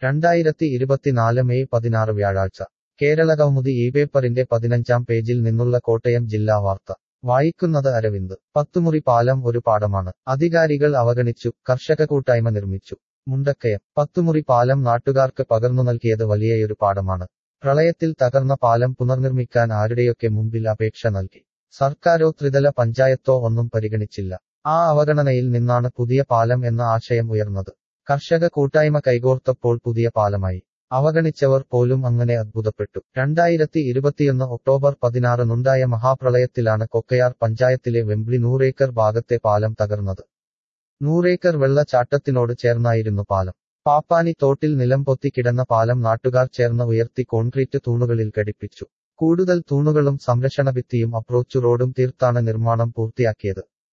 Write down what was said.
രണ്ടായിരത്തി ഇരുപത്തിനാല് മെയ് പതിനാറ് വ്യാഴാഴ്ച കേരളകൗമുദി ഈ പേപ്പറിന്റെ പതിനഞ്ചാം പേജിൽ നിന്നുള്ള കോട്ടയം ജില്ലാ വാർത്ത വായിക്കുന്നത് അരവിന്ദ് പത്തുമുറി പാലം ഒരു പാഠമാണ് അധികാരികൾ അവഗണിച്ചു കർഷക കൂട്ടായ്മ നിർമ്മിച്ചു മുണ്ടക്കയം പത്തുമുറി പാലം നാട്ടുകാർക്ക് പകർന്നു നൽകിയത് വലിയൊരു പാഠമാണ് പ്രളയത്തിൽ തകർന്ന പാലം പുനർനിർമ്മിക്കാൻ ആരുടെയൊക്കെ മുമ്പിൽ അപേക്ഷ നൽകി സർക്കാരോ ത്രിതല പഞ്ചായത്തോ ഒന്നും പരിഗണിച്ചില്ല ആ അവഗണനയിൽ നിന്നാണ് പുതിയ പാലം എന്ന ആശയം ഉയർന്നത് കർഷക കൂട്ടായ്മ കൈകോർത്തപ്പോൾ പുതിയ പാലമായി അവഗണിച്ചവർ പോലും അങ്ങനെ അത്ഭുതപ്പെട്ടു രണ്ടായിരത്തി ഇരുപത്തിയൊന്ന് ഒക്ടോബർ പതിനാറിനുണ്ടായ മഹാപ്രളയത്തിലാണ് കൊക്കയാർ പഞ്ചായത്തിലെ വെമ്പിളി നൂറേക്കർ ഭാഗത്തെ പാലം തകർന്നത് നൂറേക്കർ വെള്ളച്ചാട്ടത്തിനോട് ചേർന്നായിരുന്നു പാലം പാപ്പാനി തോട്ടിൽ നിലം പൊത്തി കിടന്ന പാലം നാട്ടുകാർ ചേർന്ന് ഉയർത്തി കോൺക്രീറ്റ് തൂണുകളിൽ ഘടിപ്പിച്ചു കൂടുതൽ തൂണുകളും സംരക്ഷണ ഭിത്തിയും അപ്രോച്ച് റോഡും തീർത്താണ് നിർമ്മാണം പൂർത്തിയാക്കിയത്